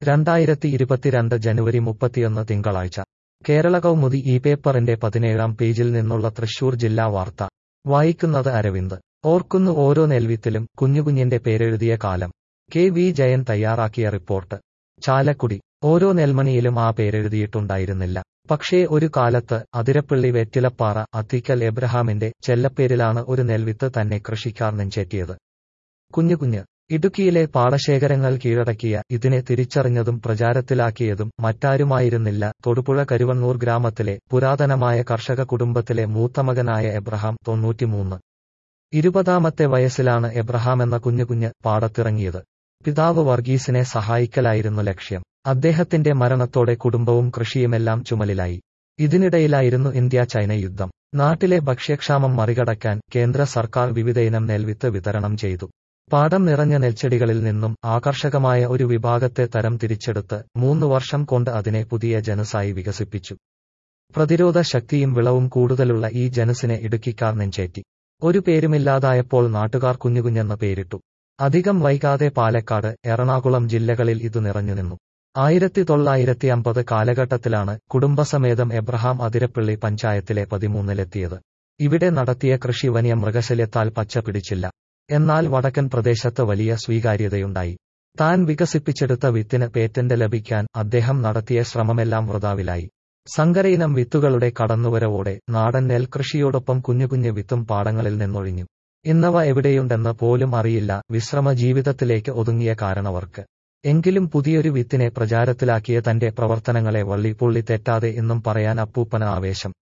രണ്ടായിരത്തി ഇരുപത്തിരണ്ട് ജനുവരി മുപ്പത്തിയൊന്ന് തിങ്കളാഴ്ച കേരള കൗമുദി ഈ പേപ്പറിന്റെ പതിനേഴാം പേജിൽ നിന്നുള്ള തൃശൂർ ജില്ലാ വാർത്ത വായിക്കുന്നത് അരവിന്ദ് ഓർക്കുന്നു ഓരോ നെൽവിത്തിലും കുഞ്ഞുകുഞ്ഞിന്റെ പേരെഴുതിയ കാലം കെ വി ജയൻ തയ്യാറാക്കിയ റിപ്പോർട്ട് ചാലക്കുടി ഓരോ നെൽമണിയിലും ആ പേരെഴുതിയിട്ടുണ്ടായിരുന്നില്ല പക്ഷേ ഒരു കാലത്ത് അതിരപ്പള്ളി വെറ്റിലപ്പാറ അത്തിക്കൽ എബ്രഹാമിന്റെ ചെല്ലപ്പേരിലാണ് ഒരു നെൽവിത്ത് തന്നെ കൃഷിക്കാർ നെഞ്ചേറ്റിയത് കുഞ്ഞുകുഞ്ഞ് ഇടുക്കിയിലെ പാടശേഖരങ്ങൾ കീഴടക്കിയ ഇതിനെ തിരിച്ചറിഞ്ഞതും പ്രചാരത്തിലാക്കിയതും മറ്റാരുമായിരുന്നില്ല തൊടുപുഴ കരുവണ്ണൂർ ഗ്രാമത്തിലെ പുരാതനമായ കർഷക കുടുംബത്തിലെ മൂത്തമകനായ എബ്രഹാം തൊണ്ണൂറ്റിമൂന്ന് ഇരുപതാമത്തെ വയസ്സിലാണ് എബ്രഹാം എന്ന കുഞ്ഞുകുഞ്ഞ് പാടത്തിറങ്ങിയത് പിതാവ് വർഗീസിനെ സഹായിക്കലായിരുന്നു ലക്ഷ്യം അദ്ദേഹത്തിന്റെ മരണത്തോടെ കുടുംബവും കൃഷിയുമെല്ലാം ചുമലിലായി ഇതിനിടയിലായിരുന്നു ഇന്ത്യ ചൈന യുദ്ധം നാട്ടിലെ ഭക്ഷ്യക്ഷാമം മറികടക്കാൻ കേന്ദ്ര സർക്കാർ വിവിധയിനം നെൽവിത്ത് വിതരണം ചെയ്തു പാടം നിറഞ്ഞ നെൽച്ചെടികളിൽ നിന്നും ആകർഷകമായ ഒരു വിഭാഗത്തെ തരം തിരിച്ചെടുത്ത് മൂന്ന് വർഷം കൊണ്ട് അതിനെ പുതിയ ജനസായി വികസിപ്പിച്ചു പ്രതിരോധ ശക്തിയും വിളവും കൂടുതലുള്ള ഈ ജനസിനെ ഇടുക്കിക്കാർ നെഞ്ചേറ്റി ഒരു പേരുമില്ലാതായപ്പോൾ നാട്ടുകാർ കുഞ്ഞുകുഞ്ഞെന്ന് പേരിട്ടു അധികം വൈകാതെ പാലക്കാട് എറണാകുളം ജില്ലകളിൽ ഇത് നിറഞ്ഞുനിന്നു ആയിരത്തി തൊള്ളായിരത്തി അമ്പത് കാലഘട്ടത്തിലാണ് കുടുംബസമേതം എബ്രഹാം അതിരപ്പള്ളി പഞ്ചായത്തിലെ പതിമൂന്നിലെത്തിയത് ഇവിടെ നടത്തിയ കൃഷി വന്യ മൃഗശല്യത്താൽ പച്ച പിടിച്ചില്ല എന്നാൽ വടക്കൻ പ്രദേശത്ത് വലിയ സ്വീകാര്യതയുണ്ടായി താൻ വികസിപ്പിച്ചെടുത്ത വിത്തിന് പേറ്റന്റ് ലഭിക്കാൻ അദ്ദേഹം നടത്തിയ ശ്രമമെല്ലാം വൃതാവിലായി സങ്കരയിനം വിത്തുകളുടെ കടന്നുവരവോടെ നാടൻ നെൽകൃഷിയോടൊപ്പം കുഞ്ഞുകുഞ്ഞു വിത്തും പാടങ്ങളിൽ നിന്നൊഴിഞ്ഞു ഇന്നവ എവിടെയുണ്ടെന്ന് പോലും അറിയില്ല വിശ്രമ ജീവിതത്തിലേക്ക് ഒതുങ്ങിയ കാരണവർക്ക് എങ്കിലും പുതിയൊരു വിത്തിനെ പ്രചാരത്തിലാക്കിയ തന്റെ പ്രവർത്തനങ്ങളെ വള്ളിപ്പുള്ളി തെറ്റാതെ എന്നും പറയാൻ അപ്പൂപ്പന ആവേശം